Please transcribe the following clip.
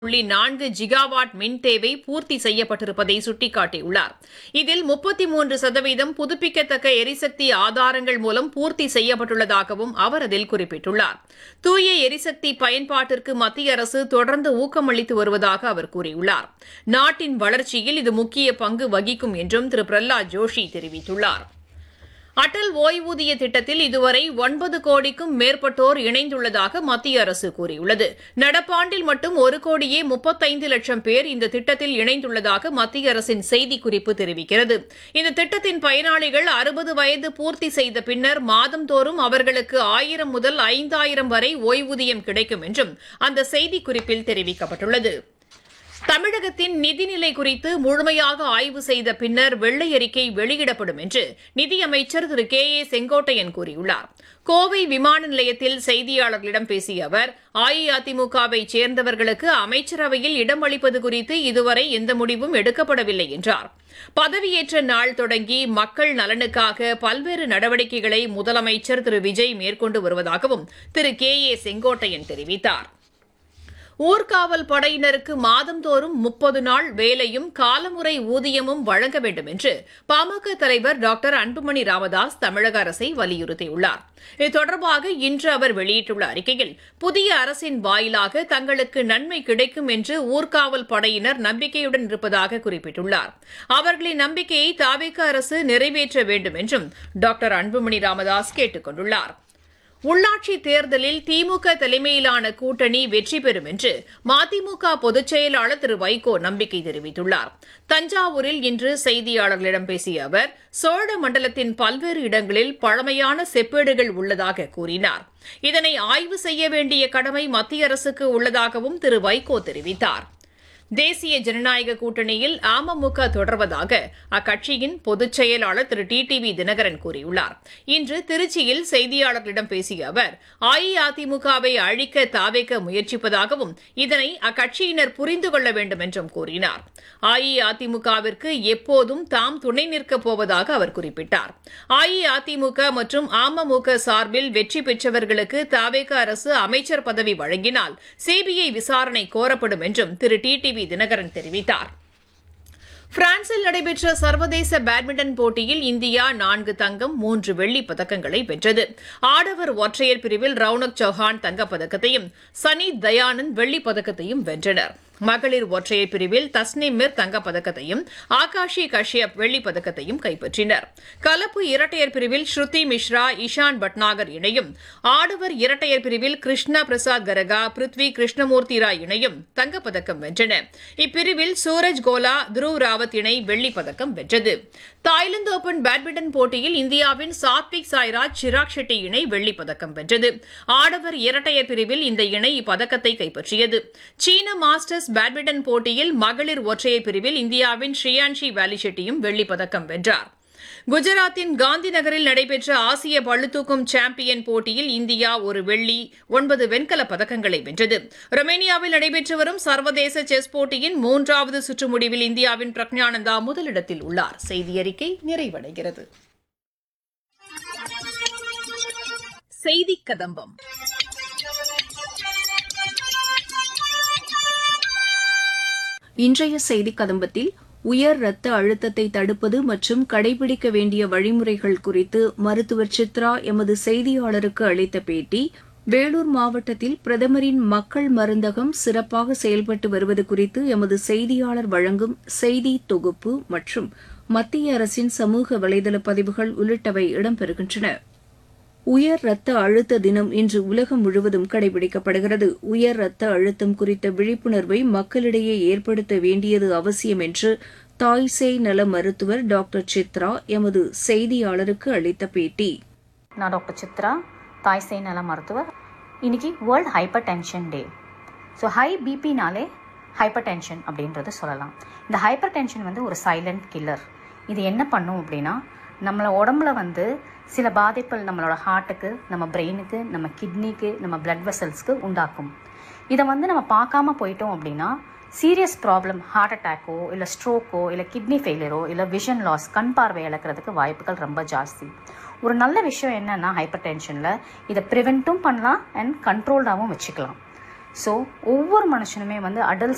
புள்ளி நான்கு ஜிகாவாட் மின் தேவை பூர்த்தி செய்யப்பட்டிருப்பதை சுட்டிக்காட்டியுள்ளார் இதில் முப்பத்தி மூன்று சதவீதம் புதுப்பிக்கத்தக்க எரிசக்தி ஆதாரங்கள் மூலம் பூர்த்தி செய்யப்பட்டுள்ளதாகவும் அவர் அதில் குறிப்பிட்டுள்ளார் தூய எரிசக்தி பயன்பாட்டிற்கு மத்திய அரசு தொடர்ந்து ஊக்கமளித்து வருவதாக அவர் கூறியுள்ளார் நாட்டின் வளர்ச்சியில் இது முக்கிய பங்கு வகிக்கும் என்றும் திரு பிரஹ்லாத் ஜோஷி தெரிவித்துள்ளார் அடல் ஓய்வூதிய திட்டத்தில் இதுவரை ஒன்பது கோடிக்கும் மேற்பட்டோர் இணைந்துள்ளதாக மத்திய அரசு கூறியுள்ளது நடப்பாண்டில் மட்டும் ஒரு கோடியே முப்பத்தைந்து லட்சம் பேர் இந்த திட்டத்தில் இணைந்துள்ளதாக மத்திய அரசின் செய்திக்குறிப்பு தெரிவிக்கிறது இந்த திட்டத்தின் பயனாளிகள் அறுபது வயது பூர்த்தி செய்த பின்னர் மாதந்தோறும் அவர்களுக்கு ஆயிரம் முதல் ஐந்தாயிரம் வரை ஓய்வூதியம் கிடைக்கும் என்றும் அந்த செய்திக்குறிப்பில் தெரிவிக்கப்பட்டுள்ளது தமிழகத்தின் நிதிநிலை குறித்து முழுமையாக ஆய்வு செய்த பின்னர் வெள்ளை அறிக்கை வெளியிடப்படும் என்று நிதியமைச்சர் திரு கே ஏ செங்கோட்டையன் கூறியுள்ளார் கோவை விமான நிலையத்தில் செய்தியாளர்களிடம் பேசிய அவர் அஇஅதிமுகவை சேர்ந்தவர்களுக்கு அமைச்சரவையில் இடம் அளிப்பது குறித்து இதுவரை எந்த முடிவும் எடுக்கப்படவில்லை என்றார் பதவியேற்ற நாள் தொடங்கி மக்கள் நலனுக்காக பல்வேறு நடவடிக்கைகளை முதலமைச்சர் திரு விஜய் மேற்கொண்டு வருவதாகவும் திரு கே ஏ செங்கோட்டையன் தெரிவித்தாா் ஊர்காவல் படையினருக்கு மாதந்தோறும் முப்பது நாள் வேலையும் காலமுறை ஊதியமும் வழங்க வேண்டும் என்று பாமக தலைவர் டாக்டர் அன்புமணி ராமதாஸ் தமிழக அரசை வலியுறுத்தியுள்ளார் இது தொடர்பாக இன்று அவர் வெளியிட்டுள்ள அறிக்கையில் புதிய அரசின் வாயிலாக தங்களுக்கு நன்மை கிடைக்கும் என்று ஊர்காவல் படையினர் நம்பிக்கையுடன் இருப்பதாக குறிப்பிட்டுள்ளார் அவர்களின் நம்பிக்கையை தாவேக அரசு நிறைவேற்ற வேண்டும் என்றும் டாக்டர் அன்புமணி ராமதாஸ் கேட்டுக் கொண்டுள்ளார் உள்ளாட்சி தேர்தலில் திமுக தலைமையிலான கூட்டணி வெற்றி பெறும் என்று மதிமுக பொதுச் செயலாளர் திரு வைகோ நம்பிக்கை தெரிவித்துள்ளார் தஞ்சாவூரில் இன்று செய்தியாளர்களிடம் பேசிய அவர் சோழ மண்டலத்தின் பல்வேறு இடங்களில் பழமையான செப்பேடுகள் உள்ளதாக கூறினார் இதனை ஆய்வு செய்ய வேண்டிய கடமை மத்திய அரசுக்கு உள்ளதாகவும் திரு வைகோ தெரிவித்தாா் தேசிய ஜனநாயக கூட்டணியில் அமமுக தொடர்வதாக அக்கட்சியின் பொதுச் செயலாளர் திரு டி டி வி தினகரன் கூறியுள்ளார் இன்று திருச்சியில் செய்தியாளர்களிடம் பேசிய அவர் அஇஅதிமுகவை அழிக்க தாவேக்க முயற்சிப்பதாகவும் இதனை அக்கட்சியினர் புரிந்து கொள்ள வேண்டும் என்றும் கூறினார் அஇஅதிமுகவிற்கு எப்போதும் தாம் துணை நிற்கப் போவதாக அவர் குறிப்பிட்டார் அஇஅதிமுக மற்றும் அமமுக சார்பில் வெற்றி பெற்றவர்களுக்கு தாவேக அரசு அமைச்சர் பதவி வழங்கினால் சிபிஐ விசாரணை கோரப்படும் என்றும் திரு டி டி வி தினகரன் தெரிவித்தார் பிரான்சில் நடைபெற்ற சர்வதேச பேட்மிண்டன் போட்டியில் இந்தியா நான்கு தங்கம் மூன்று வெள்ளிப் பதக்கங்களை வென்றது ஆடவர் ஒற்றையர் பிரிவில் ரவுனக் சௌஹான் தங்கப்பதக்கத்தையும் சனி தயானந்த் வெள்ளிப் பதக்கத்தையும் வென்றனர் மகளிர் ஒற்றையர் பிரிவில் தஸ்னிம் மிர் தங்கப்பதக்கத்தையும் ஆகாஷி கஷ்யப் வெள்ளிப் பதக்கத்தையும் கைப்பற்றினர் கலப்பு இரட்டையர் பிரிவில் ஸ்ருதி மிஸ்ரா இஷான் பட்நாகர் இணையும் ஆடவர் இரட்டையர் பிரிவில் கிருஷ்ணா பிரசாத் கரகா பிருத்வி கிருஷ்ணமூர்த்தி ராய் இணையும் தங்கப்பதக்கம் வென்றன இப்பிரிவில் சூரஜ் கோலா துருவ் ராவத் இணை வெள்ளிப் பதக்கம் வென்றது தாய்லாந்து ஓபன் பேட்மிண்டன் போட்டியில் இந்தியாவின் சாத்விக் சாய்ராஜ் சிராக் ஷெட்டி இணை வெள்ளிப் பதக்கம் வென்றது ஆடவர் இரட்டையர் பிரிவில் இந்த இணை இப்பதக்கத்தை கைப்பற்றியது சீன மாஸ்டர்ஸ் பேட்மிண்டன் போட்டியில் மகளிர் ஒற்றையர் பிரிவில் இந்தியாவின் ஸ்ரீயான்ஷி வேலிஷெட்டியும் வெள்ளிப் பதக்கம் வென்றார் குஜராத்தின் காந்தி நகரில் நடைபெற்ற ஆசிய பளுதூக்கும் சாம்பியன் போட்டியில் இந்தியா ஒரு வெள்ளி ஒன்பது வெண்கலப் பதக்கங்களை வென்றது ரொமேனியாவில் நடைபெற்று வரும் சர்வதேச செஸ் போட்டியின் மூன்றாவது சுற்று முடிவில் இந்தியாவின் பிரக்ஞானந்தா முதலிடத்தில் உள்ளார் செய்தி அறிக்கை நிறைவடைகிறது செய்தி கதம்பம் இன்றைய செய்தி கதம்பத்தில் உயர் இரத்த அழுத்தத்தை தடுப்பது மற்றும் கடைபிடிக்க வேண்டிய வழிமுறைகள் குறித்து மருத்துவர் சித்ரா எமது செய்தியாளருக்கு அளித்த பேட்டி வேலூர் மாவட்டத்தில் பிரதமரின் மக்கள் மருந்தகம் சிறப்பாக செயல்பட்டு வருவது குறித்து எமது செய்தியாளர் வழங்கும் செய்தி தொகுப்பு மற்றும் மத்திய அரசின் சமூக வலைதள பதிவுகள் உள்ளிட்டவை இடம்பெறுகின்றன உயர் ரத்த அழுத்த தினம் இன்று உலகம் முழுவதும் கடைபிடிக்கப்படுகிறது உயர் ரத்த அழுத்தம் குறித்த விழிப்புணர்வை மக்களிடையே ஏற்படுத்த வேண்டியது அவசியம் என்று தாய்சேய் நல மருத்துவர் டாக்டர் சித்ரா எமது செய்தியாளருக்கு அளித்த பேட்டி நான் டாக்டர் சித்ரா தாய்சேய் நல மருத்துவர் இன்னைக்கு world hypertension day so high பிபினாலே ஹைப்பர் டென்ஷன் அப்படின்றத சொல்லலாம் இந்த ஹைப்பர் டென்ஷன் வந்து ஒரு சைலண்ட் கில்லர் இது என்ன பண்ணும் அப்படின்னா நம்மள உடம்புல வந்து சில பாதிப்புகள் நம்மளோட ஹார்ட்டுக்கு நம்ம பிரெயினுக்கு நம்ம கிட்னிக்கு நம்ம பிளட் வெசல்ஸ்க்கு உண்டாக்கும் இதை வந்து நம்ம பார்க்காம போயிட்டோம் அப்படின்னா சீரியஸ் ப்ராப்ளம் ஹார்ட் அட்டாக்கோ இல்லை ஸ்ட்ரோக்கோ இல்லை கிட்னி ஃபெயிலியரோ இல்லை விஷன் லாஸ் கண் பார்வை இழக்கிறதுக்கு வாய்ப்புகள் ரொம்ப ஜாஸ்தி ஒரு நல்ல விஷயம் என்னன்னா ஹைப்பர் டென்ஷனில் இதை ப்ரிவெண்ட்டும் பண்ணலாம் அண்ட் கண்ட்ரோல்டாகவும் வச்சுக்கலாம் ஸோ ஒவ்வொரு மனுஷனுமே வந்து அடல்ட்ஸ்